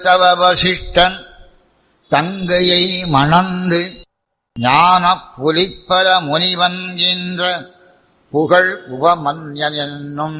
தவ வசிஷ்டன் தங்கையை மணந்து ஞான புலிப்பல முனிவன் என்ற புகழ் உபமன்யன் என்னும்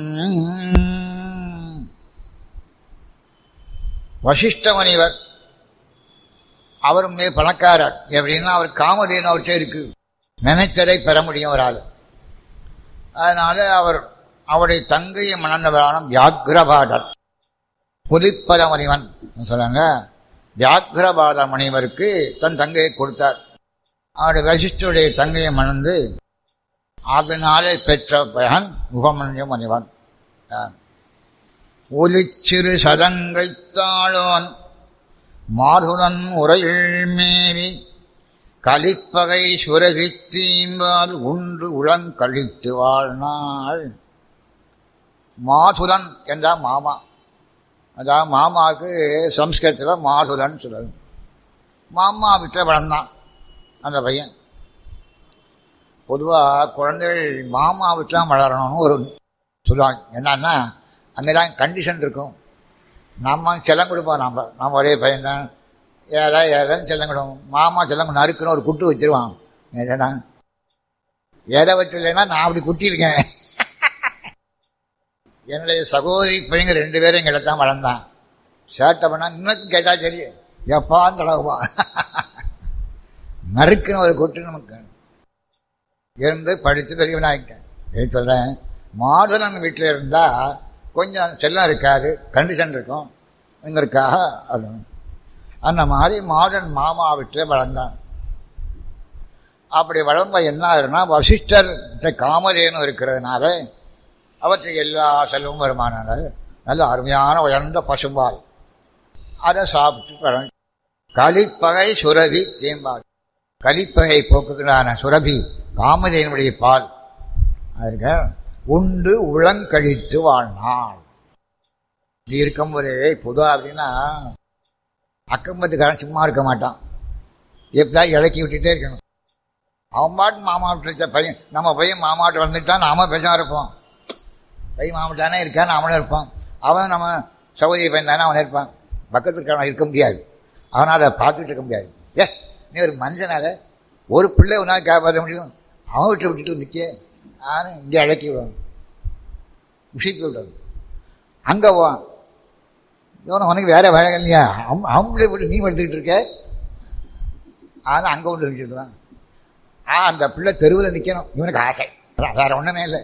வசிஷ்ட முனிவர் அவரும் மிக பணக்காரர் எப்படின்னா அவர் காமதேனு அவர்கிட்ட இருக்கு நினைத்ததை பெற முடியும் அவரால் அதனால அவர் அவருடைய தங்கையை மணந்தவரான வியாக்ரபாதர் புலிப்பல முனிவன் சொல்றாங்க வியாக்ரபாத முனிவருக்கு தன் தங்கையை கொடுத்தார் அவருடைய வசிஷ்டருடைய தங்கையை மணந்து அதனாலே பெற்ற பகன் முகமன்ய முனிவன் ஒலிச்சிறு சதங்கைத்தாளோன் மாதுடன் உரையில் மேவி கலிப்பகை சுரகித்தீம்பால் உண்டு உளங்கழித்து வாழ்நாள் மாதுரன் என்றால் மாமா அதாவது மாமாவுக்கு சம்ஸ்கிருதத்தில் மாதுரன் சொல்லணும் மாமா விட்ட வளர்ந்தான் அந்த பையன் பொதுவாக குழந்தைகள் மாமா விட்டுலாம் வளரணும்னு ஒரு சொல்லுவாங்க என்னன்னா அங்கே தான் கண்டிஷன் இருக்கும் நம்ம செல்லம் கொடுப்போம் நம்ம நம்ம ஒரே பையன் தான் ஏதா ஏதாவது செல்லம் கொடுப்போம் மாமா செல்லம் நறுக்குன்னு ஒரு குட்டு வச்சிருவான் ஏடா எதை வச்சிருந்தேன்னா நான் அப்படி குட்டியிருக்கேன் என்னுடைய சகோதரி பையங்க ரெண்டு பேரும் எங்களை தான் வளர்ந்தான் சேட்டை பண்ணா இன்னும் கேட்டா சரி எப்பான்னு தொடங்குவா நறுக்குன்னு ஒரு கொட்டு நமக்கு இருந்து படித்து பெரியவனாகிட்டேன் இது சொல்கிறேன் மாதுளன் வீட்டில் இருந்தால் கொஞ்சம் செல்லம் இருக்காது கண்டிஷன் இருக்கும் எங்களுக்காக அது அந்த மாதிரி மாதன் மாமா வீட்டில் வளர்ந்தான் அப்படி வளர்ந்த என்ன ஆகுதுன்னா வசிஷ்டர் காமதேனு இருக்கிறதுனால அவற்றை எல்லா செல்வம் வருமானால நல்ல அருமையான உயர்ந்த பசும்பால் அதை சாப்பிட்டு கலிப்பகை சுரபி தேம்பால் கலிப்பகை போக்குகிறான சுரபி காமதேனுடைய பால் அதற்கு உண்டு உளங்கழித்து வாழ்நாள் இப்படி இருக்கும்போது பொதுவாக அப்படின்னா அக்கம்பத்துக்காரன் சும்மா இருக்க மாட்டான் எப்படியா இலக்கி விட்டுட்டே இருக்கணும் அவன் பாட்டு மாமா விட்டு பையன் நம்ம பையன் மாமாட்ட வந்துட்டான் நாம பேசாம இருப்போம் பையன் மாமாட்டானே இருக்கான் அவனும் இருப்பான் அவன் நம்ம சகோதரி பையன் தானே அவன் இருப்பான் பக்கத்துக்கான இருக்க முடியாது அவனால் அதை பார்த்துட்டு இருக்க முடியாது ஏ நீ ஒரு மனுஷனால ஒரு பிள்ளை உன்னால் காப்பாற்ற முடியும் அவன் விட்டு விட்டுட்டு வந்துச்சே நானும் இங்கே அழைக்கி விடுவான் விஷயத்து விடுவான் அங்கே போவான் இவனை உனக்கு வேற வேலை இல்லையா அவன் அவன் பிள்ளை விட்டு நீ எடுத்துக்கிட்டு இருக்க ஆனால் அங்கே கொண்டு வச்சுடுவான் ஆ அந்த பிள்ளை தெருவில் நிற்கணும் இவனுக்கு ஆசை வேற ஒன்றுமே இல்லை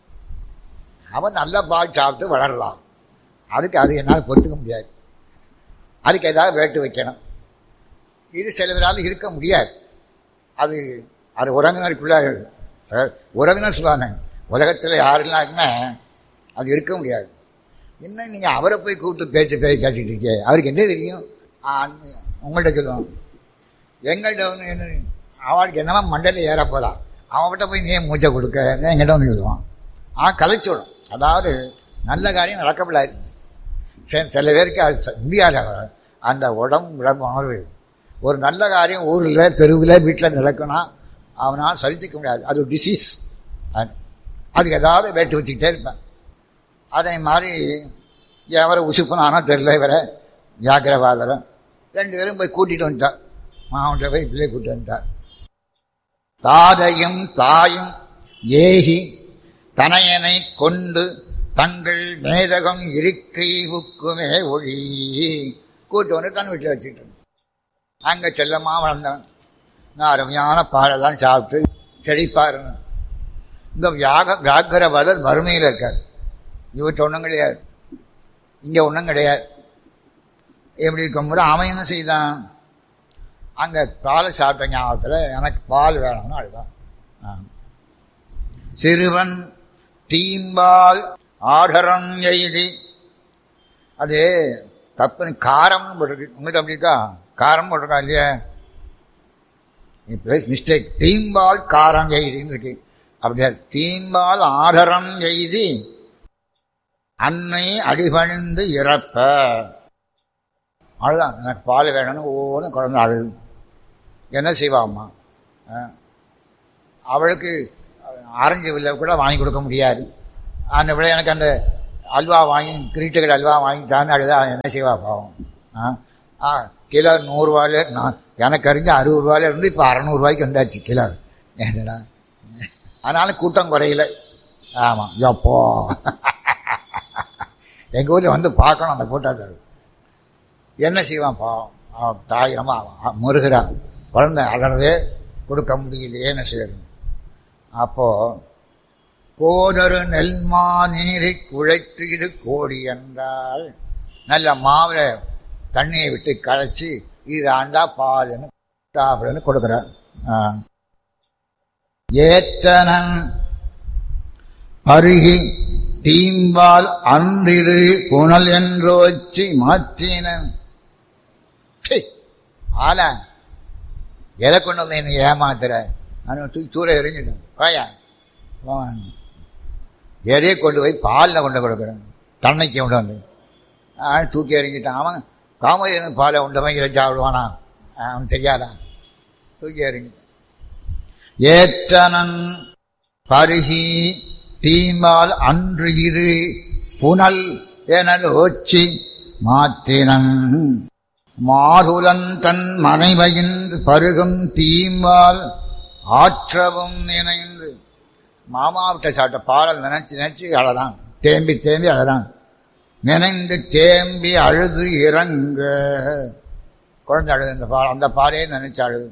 அவன் நல்ல பால் சாப்பிட்டு வளரலாம் அதுக்கு அது என்னால் பொறுத்துக்க முடியாது அதுக்கு ஏதாவது வேட்டு வைக்கணும் இது சில பேரால் இருக்க முடியாது அது அது உறவினர் பிள்ளைகள் உறவினர் சொல்லுவாங்க உலகத்தில் யாருலாருமே அது இருக்க முடியாது என்ன நீங்கள் அவரை போய் கூப்பிட்டு பேசி பேசி கேட்டுட்டு இருக்கே அவருக்கு என்ன தெரியும் உங்கள்கிட்ட சொல்லுவான் எங்கள்கிட்ட ஒன்று என்ன அவளுக்கு என்னவா மண்டலில் ஏற போகலாம் அவன்கிட்ட போய் நீ மூச்சை கொடுக்க எங்கிட்ட ஒன்று சொல்லுவான் ஆ கலைச்சுடும் அதாவது நல்ல காரியம் நடக்கப்படாது சில பேருக்கு அது முடியாது அந்த உடம்பு உடம்பு உணர்வு ஒரு நல்ல காரியம் ஊரில் தெருவில் வீட்டில் நடக்கணும் அவனால் சரிச்சிக்க முடியாது அது ஒரு டிசீஸ் அதுக்கு ஏதாவது வேட்டு வச்சுக்கிட்டே இருப்பேன் அதே மாதிரி எவரை உசுப்புனானோ தெரியல இவரை வியாக்கிரவாதரை ரெண்டு பேரும் போய் கூட்டிகிட்டு வந்துட்டார் மாவட்ட போய் பிள்ளை கூட்டிட்டு வந்துட்டார் தாதையும் தாயும் ஏகி தனையனை கொண்டு தங்கள் மேதகம் இருக்கை புக்குமே ஒழி கூட்டு வந்து தன் வீட்டில் வச்சுக்கிட்டு அங்கே செல்லமாக வளர்ந்தவன் நான் அருமையான பாலெல்லாம் சாப்பிட்டு செழிப்பாரு இந்த வியாக வியாகரவாதர் வறுமையில் இருக்கார் இவற்றை ஒன்றும் கிடையாது இங்கே ஒன்றும் கிடையாது எப்படி இருக்கும்போது அவன் என்ன செய்தான் அங்கே பாலை சாப்பிட்ட ஞாபகத்தில் எனக்கு பால் வேணும்னு அழுதான் சிறுவன் தீம்பால் ஆடரம் எய்தி அது தப்பு காரம்னு போட்டிருக்கு உங்கள்கிட்ட அப்படி இருக்கா காரம் போட்டிருக்கா இல்லையா இப்போ மிஸ்டேக் தீம்பால் காரம் எய்தின்னு இருக்கு அப்படியா தீம்பால் ஆடரம் எய்தி அன்னை அடிபணிந்து இறப்ப அழுதான் எனக்கு பால் வேணும்னு ஒவ்வொன்றும் குழந்தை அழுது என்ன செய்வா அம்மா அவளுக்கு ஆரஞ்சு வில்லை கூட வாங்கி கொடுக்க முடியாது அந்த விட எனக்கு அந்த அல்வா வாங்கி கிரீட்டுகள் அல்வா வாங்கி தான் அழுதா என்ன செய்வா பாவம் ஆ ஆ கிலோ நூறுரூவாயில நான் எனக்கு அறிஞ்ச அறுபது ரூபாயில இருந்து இப்போ அறநூறுவாய்க்கு வந்தாச்சு கிலோ என்னடா அதனால கூட்டம் குறையல ஆமாம் எப்போ எங்கள் ஊரில் வந்து பார்க்கணும் அந்த கூட்டத்தை என்ன செய்வான் பாவம் அவன் தாய் ரொம்ப அவன் முருகிறான் குழந்தை அலறதே கொடுக்க முடியலையே என்ன செய்யணும் அப்போ கோதரு நெல்மா நீரை குழைத்து இது கோடி என்றால் நல்ல மாவில் தண்ணியை விட்டு கரைச்சி இது ஆண்டா பால்னு அப்படின்னு கொடுக்குறான் ஏற்றனன் அருகி தீம்பால் அன்றிரு புனல் என்றோச்சி மாற்றினன் ஆல எதை கொண்டு வந்து என்னை ஏமாத்துற நான் தூக்கி தூர எறிஞ்சிடும் வாயா எதையே கொண்டு போய் பாலில் கொண்டு கொடுக்குறேன் தன்னைக்கு கொண்டு வந்து அவன் தூக்கி எறிஞ்சிட்டான் அவன் காமரியனுக்கு பாலை உண்டவன் இதை சாப்பிடுவானா அவன் தெரியாதா தூக்கி எறிஞ்சிட்டான் ஏற்றனன் பருகி தீமால் அன்று இரு புனல் எனல் ஓச்சி மாற்றினன் மாதுலன் தன் மனைவையின் பருகும் தீம்பால் ஆற்றவும் நினைந்து மாமாவிட்ட சாப்பிட்ட பாடல் நினைச்சு நினைச்சு அழறான் தேம்பி தேம்பி அழறான் நினைந்து தேம்பி அழுது இறங்க குழந்தை அழுது அந்த பால் அந்த பாலையே நினைச்சு அழுது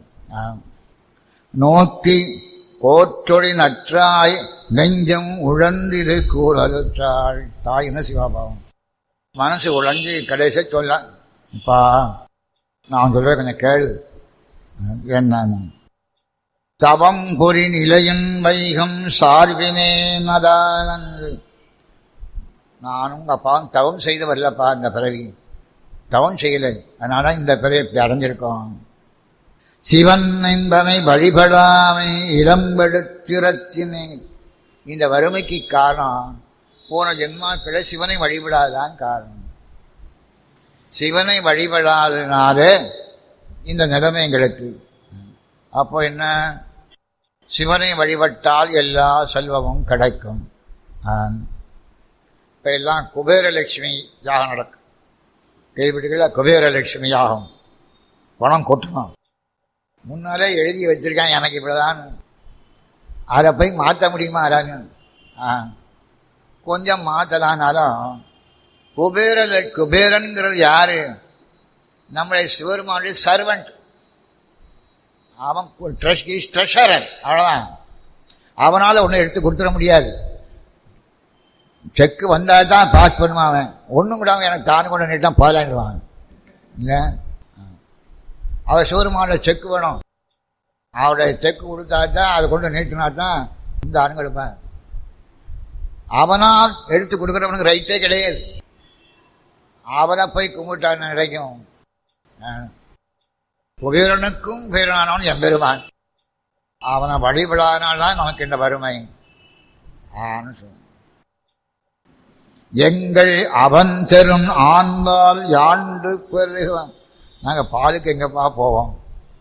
நோக்கி கோற்றொழி நற்றாய் நெஞ்சம் உழந்திரு கூறலுற்றாள் தாய் என்ன சிவாபாவம் மனசு உழஞ்சி கடைசி சொல்ல அப்பா நான் சொல்ற கொஞ்சம் கேளு என்ன தவம் பொறி நிலையின் வைகம் சார்பினே நதானந்து நானும் உங்க அப்பாவும் தவம் செய்து வரலப்பா இந்த பிறவி தவம் செய்யலை அதனால இந்த பிறவி இப்படி அடைஞ்சிருக்கோம் சிவன் என்பனை வழிபடாமை இளம்பெடுத்திரச்சினே இந்த வறுமைக்கு காரணம் போன ஜென்மாக்களை சிவனை வழிபடாதான் காரணம் சிவனை வழிபடாதனால இந்த நிலைமை எங்களுக்கு அப்போ என்ன சிவனை வழிபட்டால் எல்லா செல்வமும் கிடைக்கும் இப்போ எல்லாம் குபேரலட்சுமி யாகம் நடக்கும் கேள்விப்பட்டீங்களா குபேரலட்சுமி யாகம் பணம் கொட்டணும் முன்னாலே எழுதி வச்சிருக்கான் எனக்கு இப்படிதான் அதை போய் மாற்ற முடியுமா யாராங்க ஆ கொஞ்சம் மாற்றலானாலும் குபேர குபேரன்கிறது யாரு நம்முடைய சிவருமானுடைய சர்வன்ட் அவன் ட்ரெஷரர் அவ்வளோதான் அவனால் ஒன்றும் எடுத்து கொடுத்துட முடியாது செக்கு வந்தால் தான் பாஸ் பண்ணுவான் அவன் ஒன்றும் கூட அவன் எனக்கு தானு கொண்டு நீட்டான் பாலாண்டுவான் இல்லை அவன் சிவருமான செக்கு வேணும் அவருடைய செக்கு கொடுத்தா தான் அதை கொண்டு நீட்டினா தான் இந்த ஆணுங்க எடுப்பேன் அவனால் எடுத்து கொடுக்குறவனுக்கு ரைட்டே கிடையாது அவனை போய் கும்பிட்டான் கிடைக்கும் புகழனுக்கும் பேரானவன் எம்பெருமான் அவனை வழிபடாதனால்தான் நமக்கு இந்த வறுமை எங்கள் அவன் தெரும் ஆண்பால் யாண்டு பெருகுவான் நாங்க பாலுக்கு எங்கப்பா போவோம்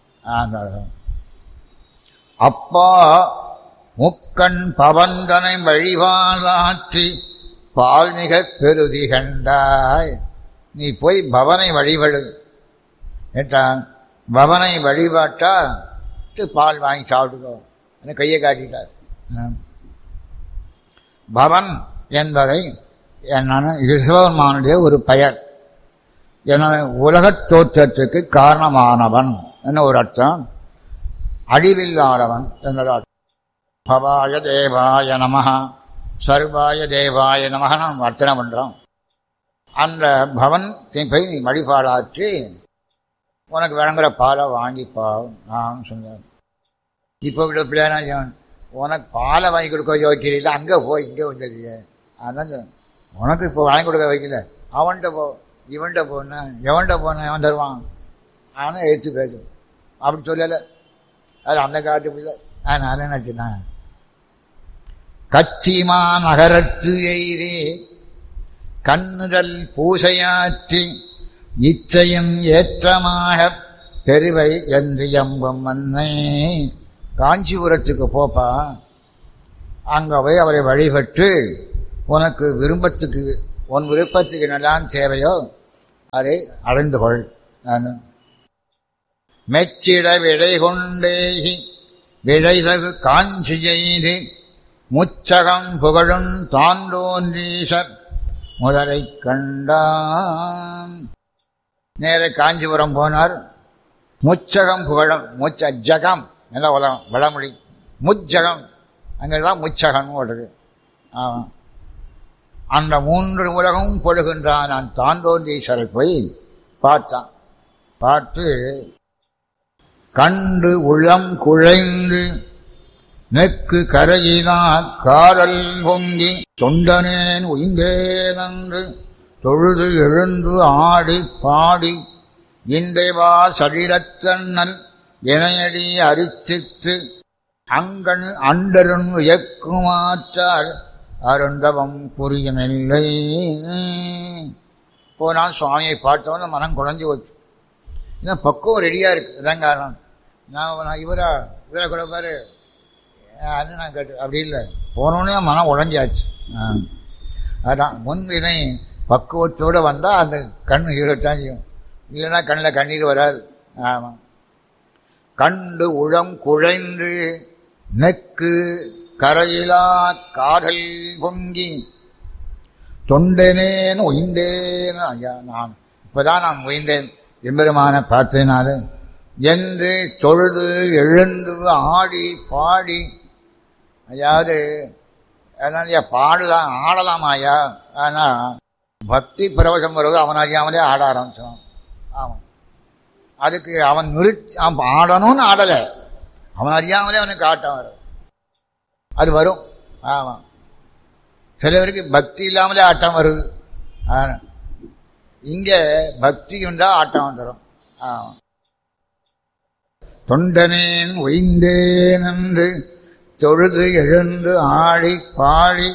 அப்பா முக்கண் பவந்தனை வழிபாலாற்றி பால் மிக பெருதி கண்டாய் நீ போய் பவனை வழிபடு ஏட்டான் பவனை வழிபாட்டா பால் வாங்கி சாப்பிட்டுக்கோ கையை காட்டிட்டார் பவன் என்பதை என்னன்னு சிவபெருமானுடைய ஒரு பெயர் என உலகத் தோற்றத்துக்கு காரணமானவன் என்ன ஒரு அர்த்தம் அழிவில்லாதவன் என்ற பவாய தேவாய நம சர்வாய தேவாய நமக நம்ம அர்ச்சனை பண்ணுறோம் அந்த பவன் போய் நீ வழிபாடாற்றி உனக்கு விளங்குற பாலை வாங்கிப்பா நான் சொன்னேன் இப்போ விட பிள்ளைனா உனக்கு பாலை வாங்கி கொடுக்க வைக்கிறீங்களா அங்கே போய் இங்கே வந்துருக்கீங்க அதான் உனக்கு இப்போ வாங்கி கொடுக்க வைக்கல அவன்கிட்ட போ இவன்கிட்ட போன எவன்கிட்ட போன எவன் தருவான் அவனும் எடுத்து பேசும் அப்படி சொல்லலை அது அந்த காலத்து பிள்ளை நான் நினச்சினேன் கச்சிமா நகரத்து எய்தே கண்ணுதல் பூசையாற்றி இச்சையும் ஏற்றமாக பெருவை என்று எம்பும் மன்னை காஞ்சிபுரத்துக்கு போப்பா அங்க போய் அவரை வழிபட்டு உனக்கு விருப்பத்துக்கு உன் விருப்பத்துக்கு என்னெல்லாம் தேவையோ அதை அடைந்து கொள் நான் மெச்சிட விடை கொண்டேகி விடைதகு காஞ்சி செய்து முச்சகம் புகழும் தாண்டோன்றீசர் முதலை கண்டான் நேர காஞ்சிபுரம் போனார் முச்சகம் புகழும் முச்ச ஜகம் நல்ல உலகம் வளமொழி முச்சகம் அங்கெல்லாம் முச்சகம் ஓடுது ஆமாம் அந்த மூன்று உலகமும் பொழுகின்றான் நான் தாண்டோண்டீஸ்வரை போய் பார்த்தான் பார்த்து கண்டு உளம் குழைந்து நெக்கு கரையினா காதல் பொங்கி தொண்டனேன் உய்ந்தேனன்று தொழுது எழுந்து ஆடி பாடி இன்றைவா சரீரத்தன்னல் இணையடி அரிச்சித்து அங்கன் அண்டரும் இயக்குமாற்றால் அருந்தவம் புரியமில்லை போனால் சுவாமியை பார்த்தவன மனம் குழஞ்சி வச்சு இன்னும் பக்குவம் ரெடியாக இருக்கு இதான் காரணம் நான் நான் இவரா இவரை கூட பாரு அது நான் கேட்டு அப்படி இல்லை போனோடனே மனம் உடஞ்சாச்சு ஆ. அதான் முன்வினை பக்குவத்தோடு வந்தால் அந்த கண் ஈரத்தான் செய்யும் இல்லைன்னா கண்ணில் கண்ணீர் வராது ஆமாம் கண்டு உளம் குழைந்து நெக்கு கரையிலா காதல் பொங்கி தொண்டனேன் உய்ந்தேன் ஐயா நான் இப்பதான் நான் உய்ந்தேன் எம்பெருமான பார்த்தேனால என்று தொழுது எழுந்து ஆடி பாடி அதாவது அதாவது பாடலாம் ஆடலாம் ஐயா ஆனால் பக்தி பிரவசம் வருவது அவன் அறியாமலே ஆட ஆரம்பிச்சான் ஆமாம் அதுக்கு அவன் நிறுத்தி அவன் ஆடணும்னு ஆடலை அவன் அறியாமலே அவனுக்கு ஆட்டம் வரும் அது வரும் ஆமாம் சில பேருக்கு பக்தி இல்லாமலே ஆட்டம் வருது ஆனா, இங்க பக்தி உண்டா ஆட்டம் வந்துடும் ஆமாம் தொண்டனேன் ஒய்ந்தேன் என்று தொழுது எழுந்து ஆடி பாடி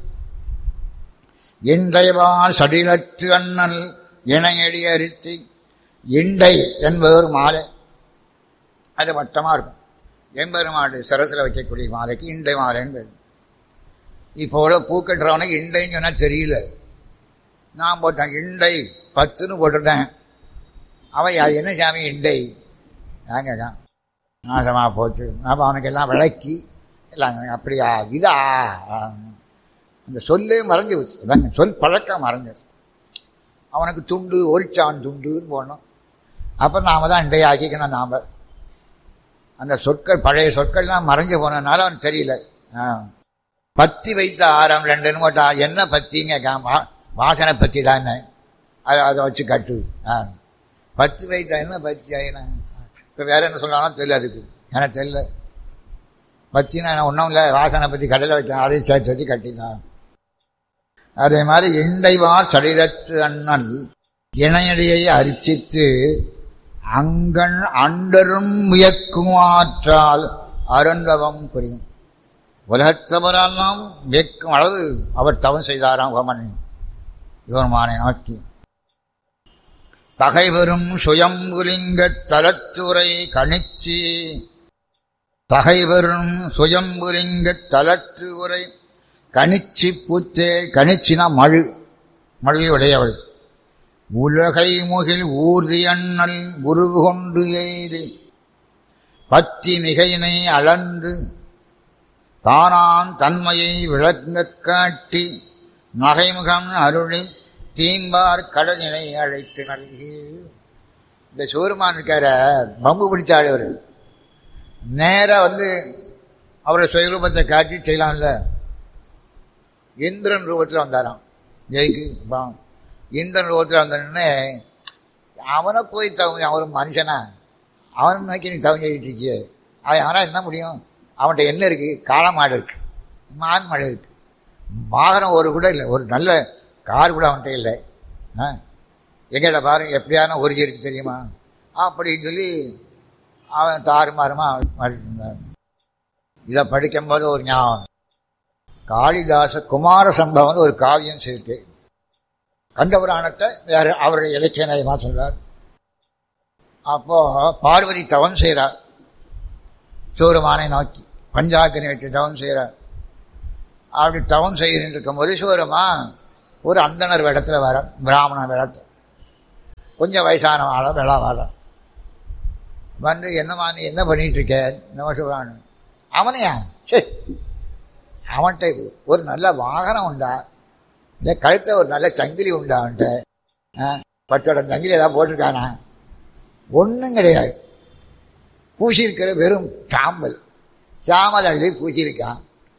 இன்றைவா சடிலத்து அண்ணல் இணையடி அரிசி இண்டை என்பது ஒரு மாலை அது வட்டமா இருக்கும் எம்பெருமாடு சரசில் வைக்கக்கூடிய மாலைக்கு இண்டை மாலை என்பது இப்போ உள்ள பூ கட்டுறவனுக்கு இண்டைன்னு சொன்னா தெரியல நான் போட்டேன் இண்டை பத்துன்னு போட்டுட்டேன் அவன் அது என்ன சாமி இண்டை ஏங்க நாசமாக போச்சு அப்போ அவனுக்கு எல்லாம் விளக்கி எல்லாம் அப்படியா இதா அந்த சொல்லே மறைஞ்சு போச்சு அதாங்க சொல் பழக்கம் மறைஞ்சது அவனுக்கு துண்டு ஒரிச்சான் துண்டுன்னு போடணும் அப்புறம் நாம தான் இண்டையை ஆக்கிக்கணும் நாம் அந்த சொற்கள் பழைய சொற்கள்லாம் மறைஞ்சு போனதுனால அவனுக்கு தெரியல ஆ. பத்தி வைத்த ஆரம் ரெண்டுன்னு போட்டா என்ன பத்திங்க கா- வா- வாசனை பத்தி தானே அதை அதை வச்சு கட்டு ஆ. பத்தி வைத்த என்ன பத்தி என்ன இப்போ வேற என்ன சொல்றானோ தெரியல அதுக்கு எனக்கு தெரியல பத்தினா ஒன்றும் இல்லை வாசனை பற்றி கடையில் வைக்கலாம் அதையும் சேர்த்து வச்சு கட்டிதான் அதே மாதிரி இண்டைவார் சரீரத்து அண்ணல் இணையடியை அரிசித்து அங்கண் அண்டரும் வியக்குமாற்றால் அருந்தவம் புரியும் உலகத்தவரெல்லாம் வியக்கும் அளவு அவர் தவம் செய்தாராம் ஓமன் யோர்மானை நோக்கி தகைவரும் சுயம்புலிங்க தலத்துறை கணிச்சி தகைவரும் சுயம்புலிங்க தலத்து உரை கணிச்சி பூத்தே கணிச்சினா மழு மழுவி உடையவள் உலகை முகில் ஊர்தி அண்ணல் உருவு கொண்டு எய்தி பத்தி மிகையினை அளந்து தானான் தன்மையை விளங்கக் காட்டி நகைமுகம் அருளி தீம்பார் கடலினை அழைத்து நல்கி இந்த சூரியமான் இருக்கார பம்பு பிடிச்ச ஆளவர் நேரா வந்து அவரை சுயரூபத்தை காட்டி செய்யலாம்ல இந்திரன் ரூபத்தில் வந்தாராம் ஜெய்க்கு பாவம். இந்திரன் ரூபத்தில் வந்தோடனே அவனை போய் தவங்க அவன் ஒரு மனுஷனா அவனை நோக்கி நீ தவங்க இருக்கியே அவன் ஆனால் என்ன முடியும் அவன்கிட்ட என்ன இருக்கு காளமாடு இருக்கு மான் மாடு இருக்கு வாகனம் ஒரு கூட இல்லை ஒரு நல்ல கார் கூட அவன்கிட்ட இல்லை ஆ எங்கட பாருங்க எப்படியான ஒரிஜி இருக்கு தெரியுமா அப்படின்னு சொல்லி அவன் தாறுமாறுமா மாறிட்டு இதை படிக்கும்போது ஒரு ஞாபகம் காளிதாச குமார சம்பவம் ஒரு காவியம் சேர்த்து கண்டபுராணத்தை வேற அவருடைய இலக்கிய நயமா சொல்றார் அப்போ பார்வதி தவம் செய்கிறார் சூரமானை நோக்கி பஞ்சாக்கினி வச்சு தவம் செய்கிறார் அப்படி தவம் செய்கிட்டு இருக்கும்போது சூரமா ஒரு அந்தனர் வேடத்தில் வர பிராமண வேடத்தில் கொஞ்சம் வயசான ஆள வெள்ளா வாழ வந்து என்னம்மா நீ என்ன பண்ணிட்டு இருக்க நம்ம சொல்றான்னு அவனையா சே அவன்கிட்ட ஒரு நல்ல வாகனம் உண்டா இல்லை கழுத்த ஒரு நல்ல சங்கிலி உண்டா அவன்கிட்ட ஆ, பத்தோட சங்கிலி ஏதாவது போட்டிருக்கானா ஒன்றும் கிடையாது பூசியிருக்கிற வெறும் சாம்பல் சாம்பல் அள்ளி பூசியிருக்கான்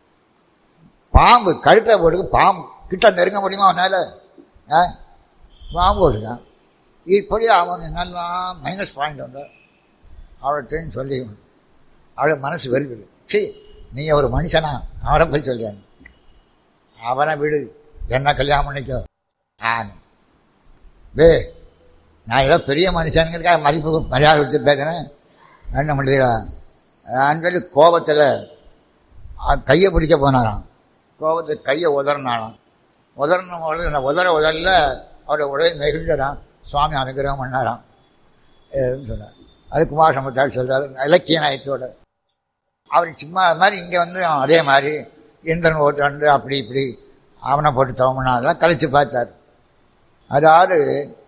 பாம்பு கழுத்தில் போட்டு பாம்பு கிட்ட நெருங்க முடியுமா அவனால ஆ? பாம்பு போட்டுருக்கான் இப்படி அவன் என்னெல்லாம் மைனஸ் பாயிண்ட் உண்டு அவள்கிட்டன்னு சொல்லி அவளை மனசு வெறுக்குது சீ நீ ஒரு மனுஷனா அவரை போய் சொல்லியான் அவனை விடு என்ன கல்யாணம் பண்ணிக்கோ ஆனு வே நான் ஏதோ பெரிய மனுஷனுங்கிறதுக்காக மதிப்பு மரியாதை வச்சு பேசுகிறேன் என்ன பண்ணுறீங்களா நான் சொல்லி கோபத்தில் கையை பிடிக்க போனாராம் கோபத்தில் கையை உதறினாராம் உதறின உடனே நான் உதற உதறல அவரோட உடனே நெகிழ்ந்ததான் சுவாமி அனுகிரகம் பண்ணாராம் ஏன்னு சொன்னார் அது குமார் சம்பத்தார் சொல்றாரு இலக்கிய நயத்தோட அவர் சும்மா அது மாதிரி இங்கே வந்து அவன் அதே மாதிரி இந்திரன் ஓட்டாண்டு அப்படி இப்படி அவனை போட்டு தவமனாலாம் கழிச்சு பார்த்தார் அதாவது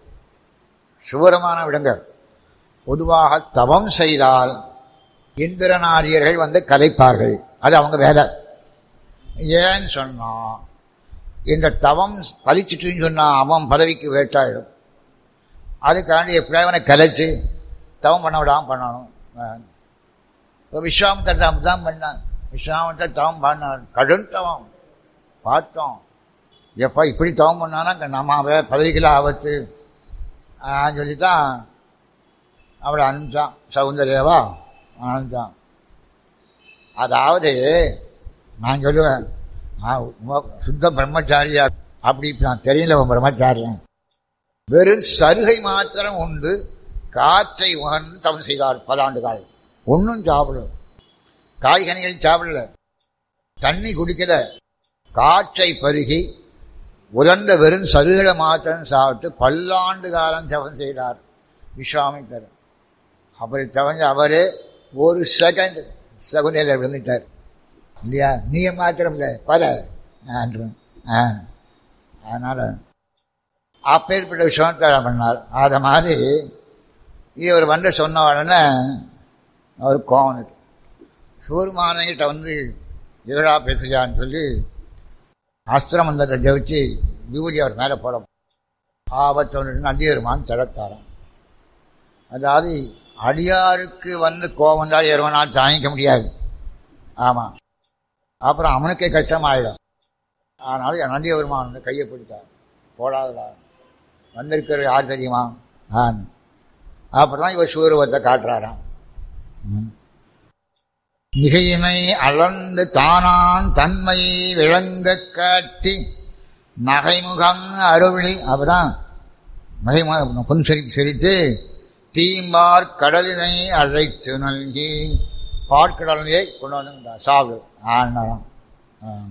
சுவரமான விடங்கள் பொதுவாக தவம் செய்தால் இந்திரநாரியர்கள் வந்து கலைப்பார்கள் அது அவங்க வேலை ஏன்னு சொன்னா இந்த தவம் பலிச்சிட்டுன்னு சொன்னா அவன் பதவிக்கு வேட்டாயிடும் அதுக்காண்டி எப்படியா அவனை கலைச்சு தவம் பண்ண விடாம பண்ணணும் இப்போ விஸ்வாமித்தர் தவம் தான் பண்ணான் விஸ்வாமித்தர் தவம் பண்ணான் கடும் தவம் பார்த்தோம் எப்போ இப்படி தவம் பண்ணானா நம்ம அவன் பதவிக்கெல்லாம் ஆபத்து சொல்லி தான் அவளை அனுப்பிச்சான் சௌந்தர்யாவா அனுப்பிச்சான் அதாவது நான் சொல்லுவேன் நான் உம்ம- சுத்த பிரம்மச்சாரியா அப்படி இப்ப நான் தெரியல உன் பிரம்மச்சாரியன் வெறும் சருகை மாத்திரம் உண்டு காற்றை உணர்ந்து தவம் செய்தார் பலாண்டு காலம் ஒன்றும் சாப்பிடல காய்கனிகள் சாப்பிடல தண்ணி குடிக்கல காற்றை பருகி உலர்ந்த வெறும் சருகளை மாத்திரம் சாப்பிட்டு பல்லாண்டு காலம் தவம் செய்தார் விஸ்வாமித்தர் அப்படி தவஞ்ச அவரே ஒரு செகண்ட் சகுனியில் விழுந்துட்டார் இல்லையா நீ மாத்திரம் இல்லை பல ஆன்றும். ஆ அதனால அப்பேற்பட்ட விஸ்வாமித்தர் பண்ணார் அதை மாதிரி இவர் வந்து சொன்ன உடனே அவர் கோவம் வந்துட்டு. சூர்மானங்கிட்ட வந்து எதிரா பேசுறியான்னு சொல்லி அஸ்திரமந்தத்தை ஜெயிச்சு விபூதி அவர் மேலே போட ஆபத்தொன்று நந்தியருமான் தடுத்தாராம் அதாவது அடியாருக்கு வந்து கோவம் வந்தால் எருவனால் தாங்கிக்க முடியாது ஆமாம் அப்புறம் அவனுக்கே கஷ்டமாயிடும் அதனால நந்தியவருமான் வந்து கையை பிடித்தார் போடாதடா வந்திருக்கிற யார் தெரியுமா ஆன் அப்புறம் இவர் சூருவத்தை காட்டுறாராம் ம். மிகையினை அளந்து தானான் தன்மையை விளங்கக் காட்டி நகைமுகம் அருளி அப்பதான் நகைமுக புன்சரி சிரித்து தீம்பார் கடலினை அழைத்து நல்கி பாற்கடலையை கொண்டு வந்து சாப்பிடு ஆனாராம் ஆம்.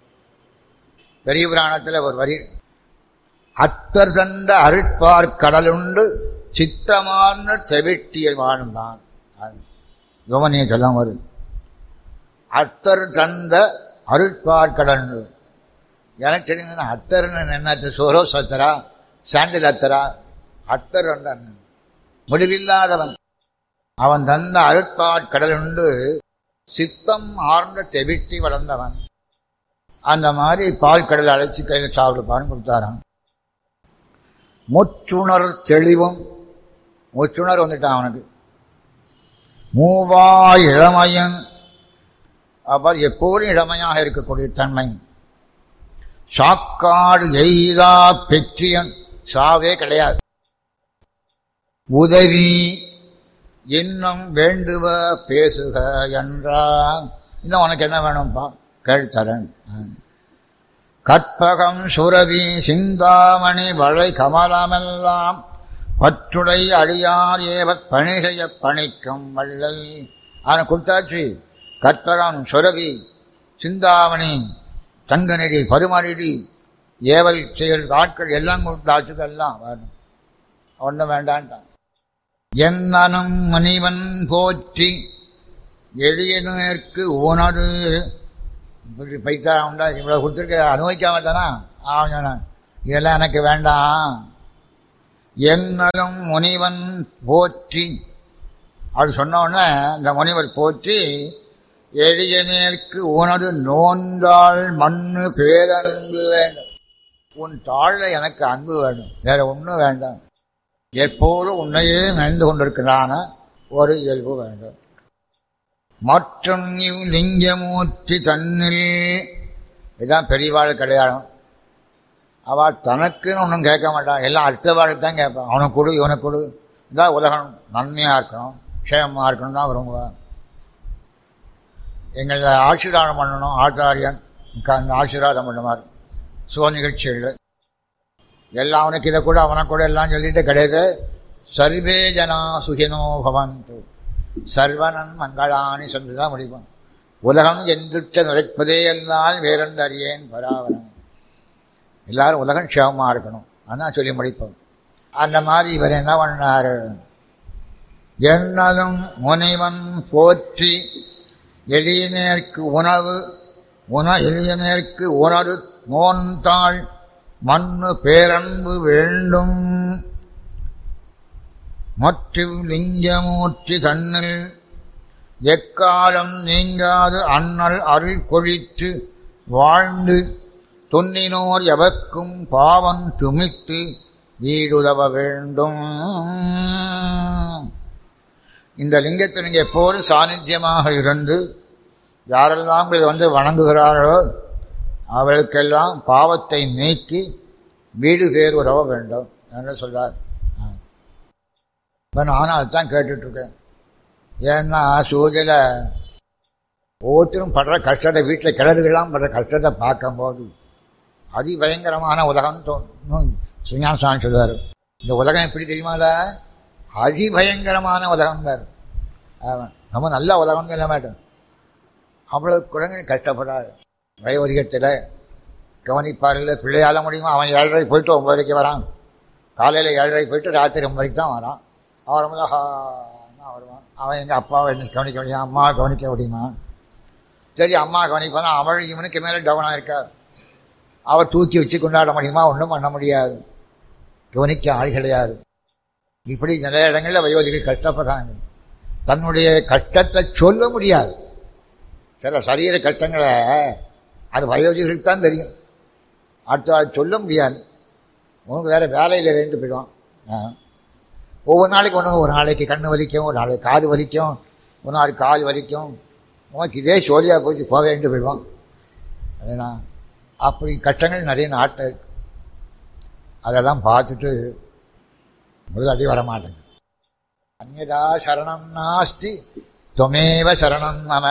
பெரிய புராணத்தில் ஒரு வரி அத்தர் தந்த அருட்பார் கடலுண்டு சித்தமான செவிட்டிய வாழ்ந்தான் யோமனியை சொல்லும் வரும் அத்தர் தந்த அருட்பார் கடல் எனக்கு தெரியுதுன்னா அத்தர்னு என்னாச்சு சோரோ சத்தரா சாண்டில் அத்தரா அத்தர் வந்தான் முடிவில்லாதவன் அவன் தந்த அருட்பாட் கடல் உண்டு சித்தம் ஆர்ந்த செவிட்டி வளர்ந்தவன் அந்த மாதிரி பால் கடல் அழைச்சி கையில் சாப்பிடுப்பான்னு கொடுத்தாராம் முச்சுணர் தெளிவும் முச்சுணர் வந்துட்டான் அவனுக்கு மூவா இளமையன் அப்புறம் எப்போதும் இளமையாக இருக்கக்கூடிய தன்மை சாக்காடு எய்தா பெற்றியன் சாவே கிடையாது உதவி இன்னும் வேண்டுவ பேசுக என்றால் இன்னும் உனக்கு என்ன வேணும்பா கேள்தரன் கற்பகம் சுரவி சிந்தாமணி வளை கமலமெல்லாம் பற்றுடை அடியார் ஏவ பணி செய்ய பணிக்கும் வள்ளல் அவனை கொடுத்தாச்சு கற்பகம் சுரவி சிந்தாமணி தங்கநெடி பருமநெடி ஏவல் செய்கிற ஆட்கள் எல்லாம் கொடுத்தாச்சு எல்லாம் வேணும் ஒன்றும் வேண்டான்ட்டான் என்னனும் மணிவன் போற்றி எளியனருக்கு உனது இப்படி பைசா உண்டா இவ்வளோ கொடுத்துருக்க அனுபவிக்காம தானா அவன் சொன்னான் இதெல்லாம் எனக்கு வேண்டாம் என்னலும் முனிவன் போற்றி அப்படி சொன்ன உடனே இந்த முனிவர் போற்றி எளியனேற்கு உனது நோன்றாள் மண்ணு பேரன்பு வேண்டும் உன் தாழ்ல எனக்கு அன்பு வேண்டும் வேற ஒன்றும் வேண்டாம் எப்போதும் உன்னையே நினைந்து கொண்டிருக்கிறான ஒரு இயல்பு வேண்டும் மற்றும் இவ் லிங்கமூர்த்தி தன்னில் இதுதான் பெரியவாள் கிடையாடும் அவள் தனக்குன்னு ஒன்றும் கேட்க மாட்டான் எல்லாம் அடுத்தவாளுக்கு தான் கேட்பான் அவனுக்கு கொடு இவனுக்கு கொடு இதான் உலகம் நன்மையாக இருக்கணும் க்ஷேமமாக இருக்கணும் தான் விரும்புவான் எங்களை ஆசீர்வாதம் பண்ணணும் ஆச்சாரியன் உட்கார்ந்து ஆசீர்வாதம் பண்ணுவார் சுக நிகழ்ச்சிகள் எல்லாம் அவனுக்கு இதை கூட அவனை கூட எல்லாம் சொல்லிட்டு கிடையாது சர்வே ஜனா சுகினோ பவந்து சர்வனன் மங்களானி சொல்லி தான் முடிப்போம் உலகம் எந்துற்ற நுழைப்பதே எல்லாம் வேறென்று அறியேன் பராவரன் எல்லாரும் உலகம் க்ஷேமமாக இருக்கணும் அதான் சொல்லி முடிப்போம் அந்த மாதிரி இவர் என்ன பண்ணாரு என்னதும் முனிவன் போற்றி எளியனேற்கு உணவு உண எளியனேற்கு உணவு நோன்தாள் மண்ணு பேரன்பு வேண்டும் மற்றும் லிங்கமூர்த்தி தன்னில் எக்காலம் நீங்காது அண்ணல் அருள் கொழித்து வாழ்ந்து துன்னினோர் எவர்க்கும் பாவம் துமித்து வீடுதவ வேண்டும் இந்த லிங்கத்தை நீங்கள் எப்போதும் சாநித்தியமாக இருந்து யாரெல்லாம் இதை வந்து வணங்குகிறார்களோ அவர்களுக்கெல்லாம் பாவத்தை நீக்கி வீடு பேர் உதவ வேண்டும் என்று சொல்றார் இப்போ நானும் அதுதான் கேட்டுட்ருக்கேன் ஏன்னா சூழ்நில ஒவ்வொருத்தரும் படுற கஷ்டத்தை வீட்டில் கிழறுகள்லாம் படுற கஷ்டத்தை பார்க்கும்போது அதிபயங்கரமான உலகம் தோணும் சுஞான சாமி சொல்லுவார் இந்த உலகம் எப்படி தெரியுமால அதிபயங்கரமான உலகம் தான் நம்ம நல்ல உலகம் சொல்ல மாட்டோம் அவ்வளவு குழந்தை கஷ்டப்படாது வயோதிகத்தில் கவனிப்பாரில் பிள்ளையால முடியுமா அவன் ஏழரை போயிட்டு ஒன்பதரைக்கு வரான் காலையில் ஏழரை போயிட்டு ராத்திரி ஒன்பதரைக்கு தான் வரான் அவன் ரொம்ப வருவான் அவன் எங்கள் அப்பாவை என்ன கவனிக்க முடியும் அம்மாவை கவனிக்க முடியுமா சரி அம்மா கவனிப்பானா அவள் இவனுக்கு மேலே டவுனாக இருக்கா அவள் தூக்கி வச்சு கொண்டாட முடியுமா ஒன்றும் பண்ண முடியாது கவனிக்க ஆள் கிடையாது இப்படி நிறைய இடங்களில் வயோதிகள் கஷ்டப்படுறாங்க தன்னுடைய கஷ்டத்தை சொல்ல முடியாது சில சரீர கஷ்டங்களை அது வயோதிகளுக்கு தான் தெரியும் அடுத்த ஆள் சொல்ல முடியாது உனக்கு வேற வேலையில் வேண்டு போயிடும் ஒவ்வொரு நாளைக்கு ஒன்று ஒரு நாளைக்கு கண்ணு வலிக்கும் ஒரு நாளைக்கு காது வலிக்கும் ஒரு நாளைக்கு கால் வலிக்கும் உனக்கு இதே சோழியாக போச்சு போக வேண்டு போயிடுவான் அதுனா அப்படி கஷ்டங்கள் நிறைய நாட்டை இருக்கு அதெல்லாம் பார்த்துட்டு முதல் அடி வரமாட்டேங்க அந்நதா சரணம் நாஸ்தி துவமேவ சரணம் மம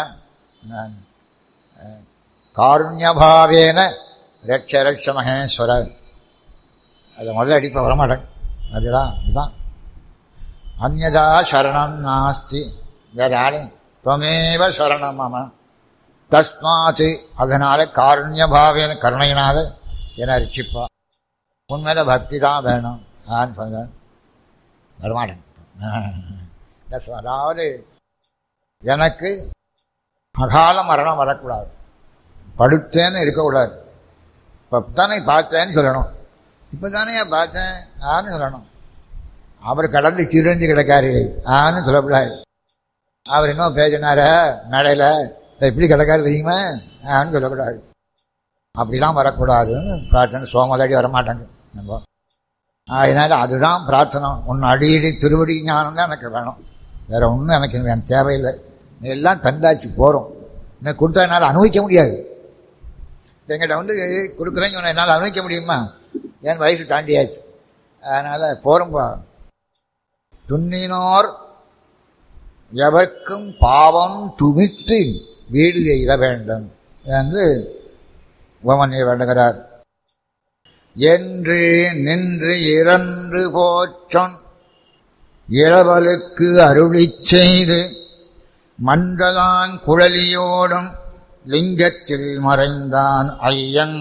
காருண்யபாவேன ரட்ச ரட்ச மகேஸ்வர அதை முதல்ல அடிப்ப வரமாட்டேன் அதுதான் இதுதான் அந்நதா சரணம் நாஸ்தி வேற யாரையும் துவமேவ சரணம் மம தஸ்மாத்து அதனால காருண்யபாவேன கருணையினால என ரட்சிப்பா உண்மையில பக்தி தான் வேணும் நான் சொன்னேன் வரமாட்டேன் அதாவது எனக்கு அகால மரணம் வரக்கூடாது படுத்தேன்னு இருக்கக்கூடாது இப்போ தானே பார்த்தேன்னு சொல்லணும் இப்போ தானே பார்த்தேன் ஆன்னு சொல்லணும் அவர் கடந்து சிரிஞ்சு கிடக்காரு ஆன்னு சொல்லக்கூடாது அவர் இன்னும் பேசினார மேடையில் எப்படி கிடக்காரு தெரியுமா ஆன்னு சொல்லக்கூடாது அப்படிலாம் வரக்கூடாதுன்னு பிரார்த்தனை சோமதாடி வரமாட்டாங்க நம்ம அதனால அதுதான் பிரார்த்தனை உன் அடியடி திருவடி ஞானம் தான் எனக்கு வேணும் வேற ஒன்றும் எனக்கு எனக்கு தேவையில்லை நீ எல்லாம் தந்தாச்சு போகிறோம் இன்னும் கொடுத்தா என்னால் அனுபவிக்க முடியாது எங்கிட்ட வந்து கொடுக்குறேன் இவனை என்னால் அனுபவிக்க முடியுமா என் வயசு தாண்டியாச்சு அதனால் போகிறோம்பா துண்ணினோர் எவர்க்கும் பாவம் துமித்து வீடு எய்த வேண்டும் என்று உவமனை வேண்டுகிறார் என்று நின்று இறந்து போற்றொன் இளவலுக்கு அருளிச் செய்து மண்டலான் குழலியோடும் லிங்கத்தில் மறைந்தான் ஐயன்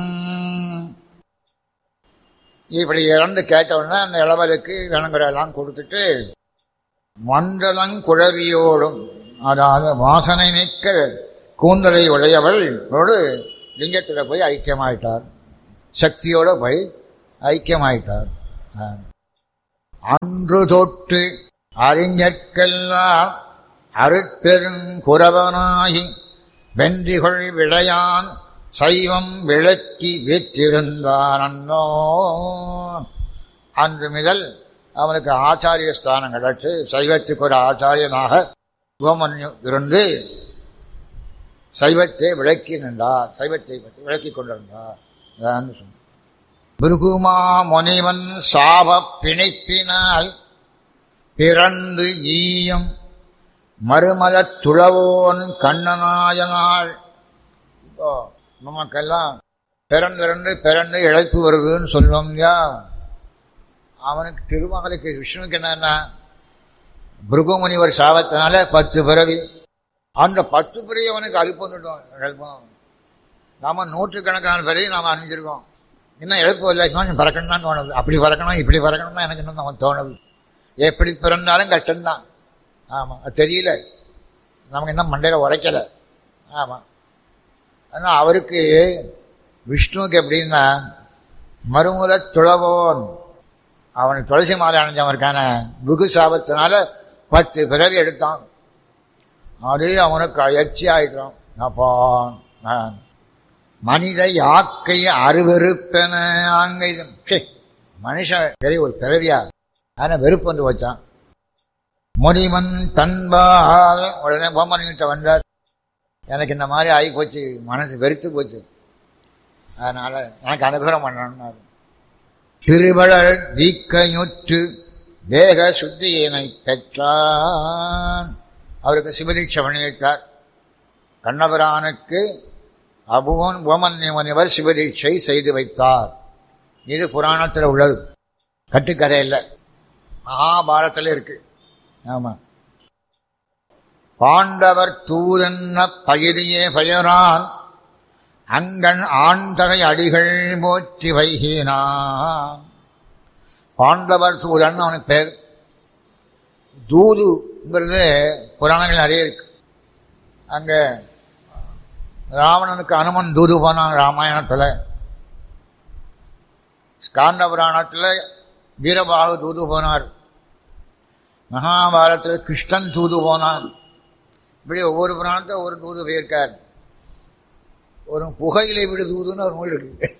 இப்படி இறந்து கேட்டவுடனே அந்த இளவலுக்கு வேணுங்கிறதெல்லாம் கொடுத்துட்டு மண்டலங்குழவியோடும் அதாவது வாசனை மிக்க கூந்தலை உடையவளோடு லிங்கத்தில் போய் ஐக்கியமாயிட்டார் சக்தியோடு போய் ஐக்கியமாயிட்டார் அன்று தொட்டு அறிஞர்க்கெல்லாம் அருட்பெருங்குறவனாகி வென்றிகொள் விளையான் சைவம் விளக்கி வீற்றிருந்தான் அன்னோ அன்று முதல் அவனுக்கு ஆச்சாரிய ஸ்தானம் கிடைச்சு சைவத்துக்கு ஒரு ஆச்சாரியனாக உபமன்யு இருந்து சைவத்தை விளக்கி நின்றார் சைவத்தை பற்றி விளக்கி கொண்டிருந்தார் அதான் சொன்னார். பிருகுமா முனிவன் சாப பிணைப்பினால் பிறந்து ஈயம் மறுமலத் துளவோன் கண்ணனாயனாள் இப்போ நமக்கெல்லாம் பிறந்திறந்து பிறந்து இழைப்பு வருதுன்னு சொல்லுவோம் இல்லையா அவனுக்கு திருமகளுக்கு விஷ்ணுக்கு என்னன்னா பிருகுமுனிவர் சாபத்தினால பத்து பிறவி அந்த பத்து பிறவி அவனுக்கு அது பண்ணிட்டோம் இழப்போம் நாம நூற்றுக்கணக்கான பிறவி நாம அணிஞ்சிருக்கோம் இன்னும் எழுப்பு இல்லை இன்னும் பறக்கணும் தான் தோணுது அப்படி பறக்கணும் இப்படி பறக்கணும் தான் எனக்கு இன்னும் நமக்கு தோணுது எப்படி பிறந்தாலும் கஷ்டம்தான் ஆமாம் அது தெரியல நமக்கு இன்னும் மண்டையில் உரைக்கலை ஆமாம் ஆனால் அவருக்கு விஷ்ணுவுக்கு எப்படின்னா மறுமுல துளவோன் அவனுக்கு துளசி மாலை அணிஞ்சவன் இருக்கான புகு சாபத்தினால பத்து பிறவி எடுத்தான் அது அவனுக்கு அயற்சி ஆயிட்டான் அப்போ நான் மனித யாக்கை அருவெறுப்பென ஆங்கை ச்சே, மனுஷன் பெரிய ஒரு பிறவியா ஆனா வெறுப்பு வந்து வச்சான் முனிவன் தன்பால் உடனே பொம்மன்கிட்ட வந்தார் எனக்கு இந்த மாதிரி ஆகி போச்சு மனசு வெறுத்து போச்சு அதனால எனக்கு அனுகிரகம் பண்ணணும்னாரு திருவளர் வீக்கையுற்று தேக சுத்தியினை பெற்றான் அவருக்கு சிவதீட்சை பண்ணி வைத்தார் கண்ணபிரானுக்கு அபுவன் ஓமன்ய முனிவர் சிவதீட்சை செய்து வைத்தார் இது புராணத்தில் உள்ளது கட்டுக்கதை இல்லை மகாபாரத்தில் இருக்கு ஆமா பாண்டவர் தூதன்ன பயிரியே பெயரான் அங்கன் ஆண்டகை அடிகள் போற்றி வைகினான் பாண்டவர் தூதன் அவனுக்கு பேர் தூதுங்கிறது புராணங்கள் நிறைய இருக்கு அங்க ராவணனுக்கு அனுமன் தூது போனான் ராமாயணத்தில் ஸ்காந்த புராணத்தில் வீரபாகு தூது போனார் மகாபாரத்தில் கிருஷ்ணன் தூது போனான் இப்படி ஒவ்வொரு புராணத்தை ஒவ்வொரு தூது போயிருக்கார் ஒரு புகையிலை விடு தூதுன்னு ஒரு நூல் இருக்கு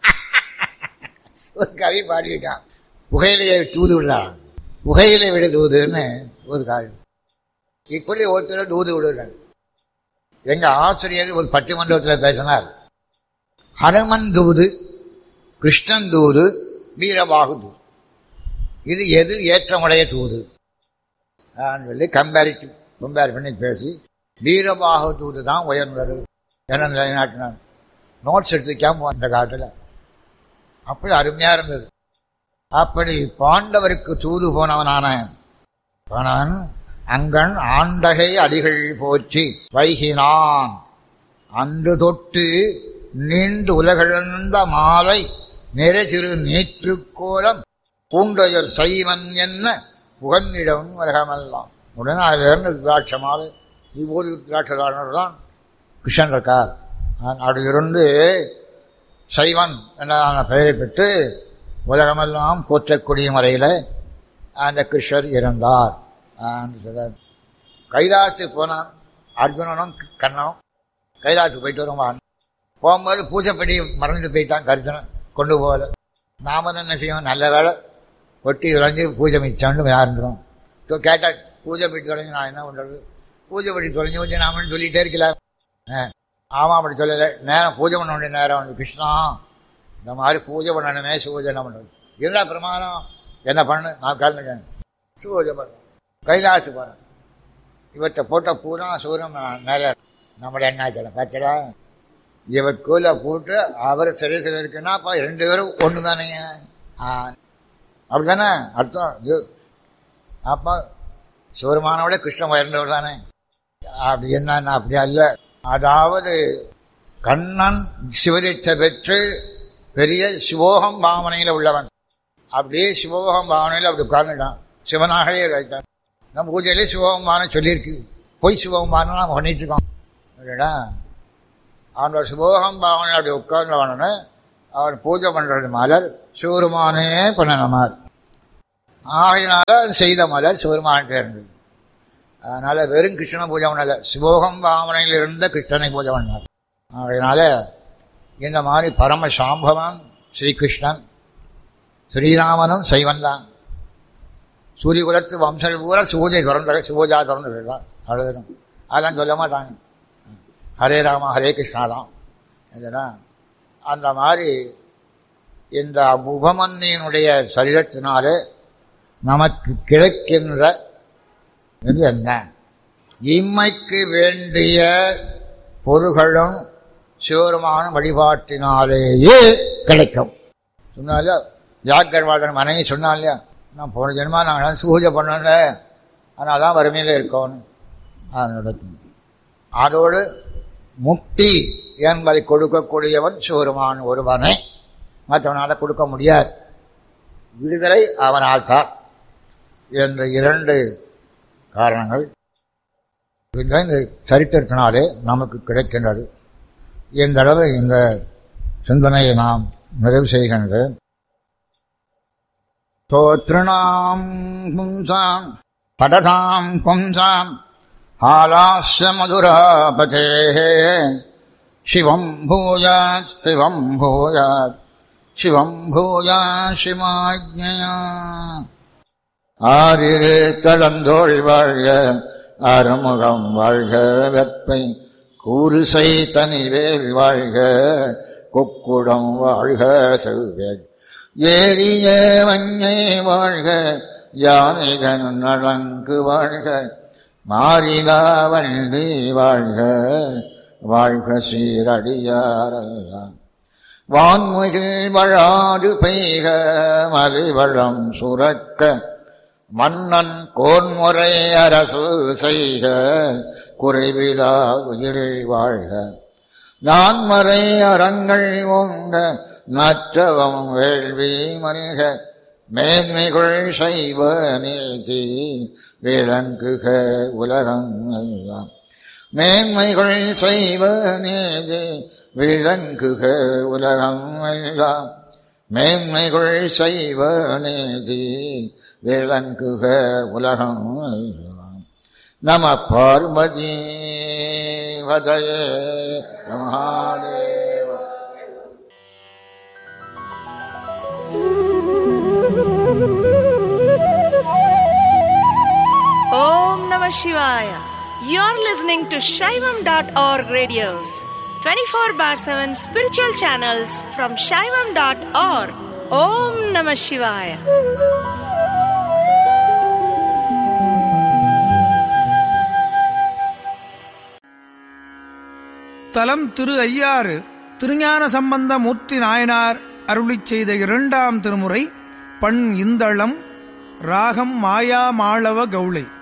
ஒரு கவி பாடியிருக்கான் புகையிலையை தூது விடுறான் புகையிலை விடு தூதுன்னு ஒரு கவி இப்படி ஒருத்தர் தூது விடுறாங்க எங்க ஆசிரியர் ஒரு பட்டிமன்றத்தில் பேசினார் ஹனுமன் தூது கிருஷ்ணன் தூது வீரபாகு தூது இது எது ஏற்றமுடைய தூது ஆன்னு சொல்லி கம்பேரிட்டிவ் கம்பேர் பண்ணி பேசி வீரபாகு தூது தான் உயர்ந்தது என நிலைநாட்டினார் நோட்ஸ் எடுத்துக்காம அந்த காட்டில் அப்படி அருமையா இருந்தது அப்படி பாண்டவருக்கு தூது போனவனான போனவன் அங்கன் ஆண்டகை அடிகள் போற்றி வைகினான் அன்று தொட்டு நீண்டு உலகிழந்த மாலை நிறைசிறு நீற்றுக்கோலம் பூண்டையர் சைவன் என்ன புகன்னிடம் உலகமெல்லாம் உடனே அதில் இருந்து திராட்சை மாலை விபூதி திராட்சதாரனர் தான் கிருஷ்ணன் இருக்கார் அதிலிருந்து சைவன் என்ற பெயரை பெற்று உலகமெல்லாம் போற்றக்கூடிய முறையில் அந்த கிருஷ்ணர் இருந்தார் சொல்றார் கைலாசு போனான் அர்ஜுனனும் கண்ணனும் கைலாசு போயிட்டு வருவான் போகும்போது பூஜைப்படி மறந்துட்டு போயிட்டான் கர்ஜனன் கொண்டு போகல நாம தான் என்ன செய்வோம் நல்ல வேலை ஒட்டி தொலைஞ்சு பூஜை மிச்சான்னு யாருன்றோம் இப்போ கேட்டா பூஜை படி தொலைஞ்சு நான் என்ன பண்றது பூஜை படி தொலைஞ்சு வச்சு நாமன்னு சொல்லிட்டே இருக்கல ஆமாம் அப்படி சொல்லலை நேரம் பூஜை பண்ண வேண்டிய நேரம் வந்து கிருஷ்ணா இந்த மாதிரி பூஜை பண்ணணுமே பூஜை என்ன பண்ணுறது இருந்தா பிரமாணம் என்ன பண்ணு நான் கலந்துட்டேன் பூஜை பண்ண கைலாசு போகிறேன் இவற்றை போட்ட பூரா சூரம் மேலே நம்முடைய அண்ணாச்சலம் பச்சடா இவர் கோயில போட்டு அவர் சிறை சிறை இருக்குன்னா அப்ப ரெண்டு பேரும் ஒன்று தானேங்க அப்படித்தானே அர்த்தம் அப்ப சிவருமானோட கிருஷ்ணன் உயர்ந்தவர் தானே அப்படி என்ன அப்படி அல்ல அதாவது கண்ணன் சிவதீட்சை பெற்று பெரிய சிவோகம் பாவனையில் உள்ளவன் அப்படியே சிவோகம் பாவனையில் அப்படி உட்கார்ந்துட்டான் சிவனாகவே இருக்கான் நம்ம பூஜையிலே சிவோகம் பாவனை சொல்லியிருக்கு பொய் சிவோகம் பாவனை நம்ம பண்ணிட்டு இருக்கோம் இல்லைடா அந்த சிவோகம் பாவனை அப்படி உட்கார்ந்தவனு அவன் பூஜை பண்றது மலர் சிவருமானே பண்ணணுமார் ஆகையினால செய்த மலர் சிவருமான் இருந்தது அதனால வெறும் கிருஷ்ண பூஜை பண்ணல சிவோகம் பாவனையில் இருந்த கிருஷ்ணனை பூஜை பண்ணார் ஆகையினால இந்த மாதிரி பரம சாம்பவன் ஸ்ரீகிருஷ்ணன் ஸ்ரீராமனும் சைவன் தான் சூரிய குலத்து வம்சங்கள் பூரா சூஜை திறந்த சூஜா திறந்து விடலாம் அழுதும் அதெல்லாம் சொல்ல மாட்டாங்க ஹரே ராமா ஹரே கிருஷ்ணா தான் இதெல்லாம் அந்த மாதிரி இந்த உபமன்னியினுடைய சரிதத்தினாலே நமக்கு கிடைக்கின்ற இது என்ன இம்மைக்கு வேண்டிய பொருள்களும் சிவருமான வழிபாட்டினாலேயே கிடைக்கும் சொன்னால ஜாக்கர்வாதன் மனைவி சொன்னா இல்லையா நான் போன ஜென்மா நாங்கள் பூஜை பண்ணல அதனால தான் வறுமையில் இருக்கோன்னு அதனோட அதோடு முக்தி என்பதை கொடுக்கக்கூடியவன் சிவருமான் ஒருவனை மற்றவனால் கொடுக்க முடியாது விடுதலை அவனால் தான் என்ற இரண்டு காரணங்கள் இந்த சரித்திரத்தினாலே நமக்கு கிடைக்கின்றது இந்த அளவு இந்த சிந்தனையை நாம் நிறைவு செய்கின்றேன் ஸ்தோத்ருணாம் பும்சாம் படதாம் பும்சாம் हालास्य मधुरापतेः शिवम् भूयात् शिवम् भूयात् शिवम् भूया शिवाज्ञया ஆறிரே தடந்தோள் வாழ்க அறுமுகம் வாழ்க வெப்பை கூறுசை தனிவேல் வாழ்க கொக்குடம் வாழ்க செவ்வேல் ஏரிய வஞ்சை வாழ்க யானைகன் நலங்கு வாழ்க மாறிலா வண்டி வாழ்க வாழ்க சீரடியாரெல்லாம் வான்முகில் வழாது பெய்க மறிவளம் சுரக்க மன்னன் கோன்முறை அரசு செய்க குறைவிலா உயிர் வாழ்க நான்மறை அறங்கள் ஓங்க நற்றவம் வேள்வி மல்க மேன்மைகள் செய்வ நீதி விளங்குக உலகம் எல்லாம் மேன்மைகள் செய்வ நீதி விளங்குக உலகம் எல்லாம் மேன்மைகள் செய்வ நீதி விளங்குக உலகம் எல்லாம் நம Parvati வதயே Mahadeva Om Namah Shivaya. You're listening to Shaivam.org radios, 24 bar 7 spiritual channels from Shaivam.org. Om Namah Shivaya. தலம் திரு ஐயாறு திருஞான சம்பந்த மூர்த்தி நாயனார் அருளிச் செய்த இரண்டாம் திருமுறை பண் இந்தளம் ராகம் மாயா மாளவ கௌளை